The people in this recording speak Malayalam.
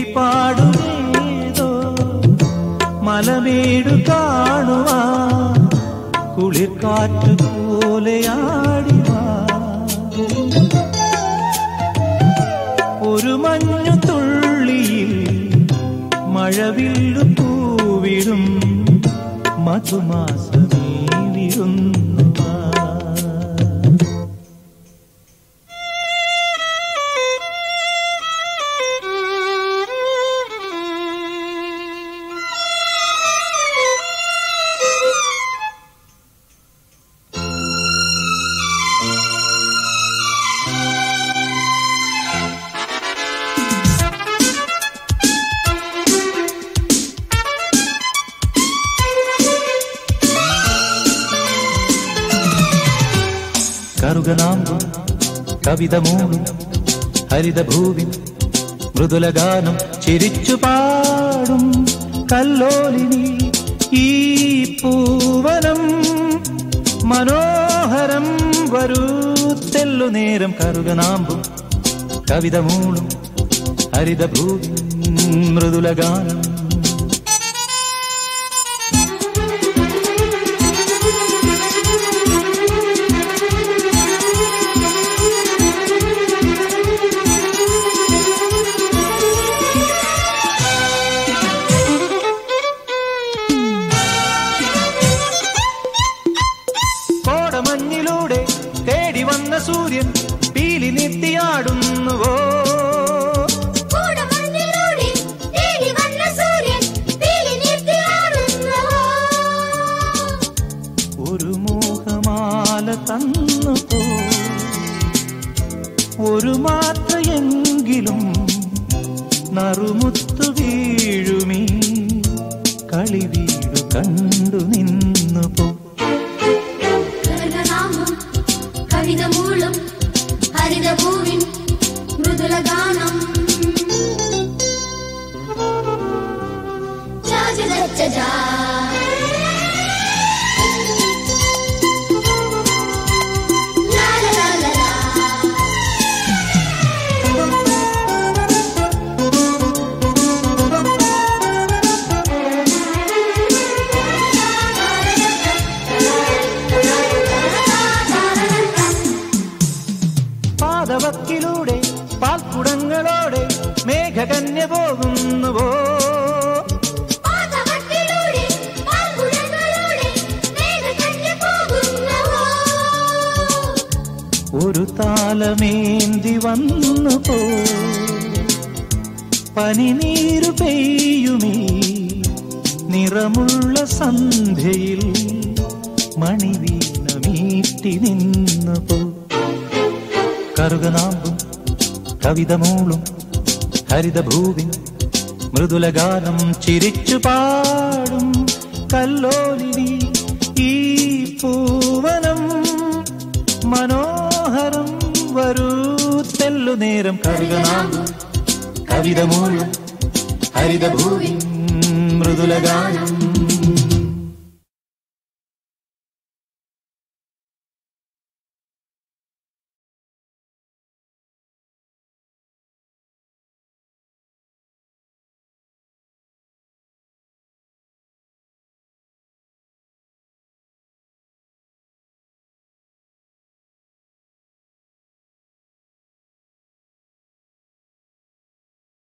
പാടുമേതോ മലമേടു കാണുവാ കുളിർക്കാറ്റ് പോലെയാടിവാ ഒരു മഞ്ഞു തുള്ളിയിൽ മഴവില്ലു പൂവിടും മധുമാസമേ വിരുന്നു വാ. കറുകനാമ്പും കവിത മൂടും ഹരിതഭൂവി മൃദുലഗാനം ചിരിച്ചു പാടും കല്ലോലിനി ഈ പൂവനം മനോഹരം വരൂ തെല്ലു നേരം കറുകനാമ്പും കവിത മൂടും ഹരിതഭൂവി മൃദുലഗാനം കോടമഞ്ഞിലൂടെ തേടി വന്ന സൂര്യൻ പീലി നിർത്തിയാടുന്നുവോ കൂടമഞ്ഞിലൂടെ തേടി വന്ന സൂര്യൻ പീലി നിർത്തിയാടുന്നുവോ. ഒരു മോഹമാല തന്നു പോ ഒരു മാത്രയെങ്കിലും നറുമുത്തു വീഴുമീ കളി വീടു കണ്ടു നിന്നു പോ ഗഗനാമം കവിത മൂളും ഹരിതഭൂവിൻ മൃദുലഗാനം ചാചലച്ചജാ. ലാ ലാ ലാ ലാ ലാ. പാദവക്കിലൂടെ പാൽക്കുടങ്ങളോടെ മേഘകന്യ പോകുന്നുവോ പാദവക്കിലൂടെ പാൽക്കുടങ്ങളോടെ മേഘകന്യ പോകുന്നുവോ. ഒരു താലമേന്തി വന്നു പോ പനിനീരു പെയ്യുമീ നിറമുള്ള സന്ധ്യയിൽ മണിവീണ മീട്ടി നിന്നു പോ കറുകനാമ്പും കവിത മൂളും ഹരിതഭൂവി മൃദുലഗാനം ചിരിച്ചു പാടും കല്ലോലിനി ഈ പൂവനം മനോഹരം വരൂ തെല്ലു നേരം കറുകനാമ്പും കവിത മൂളും ഹരിതഭൂവി മൃദുലഗാനം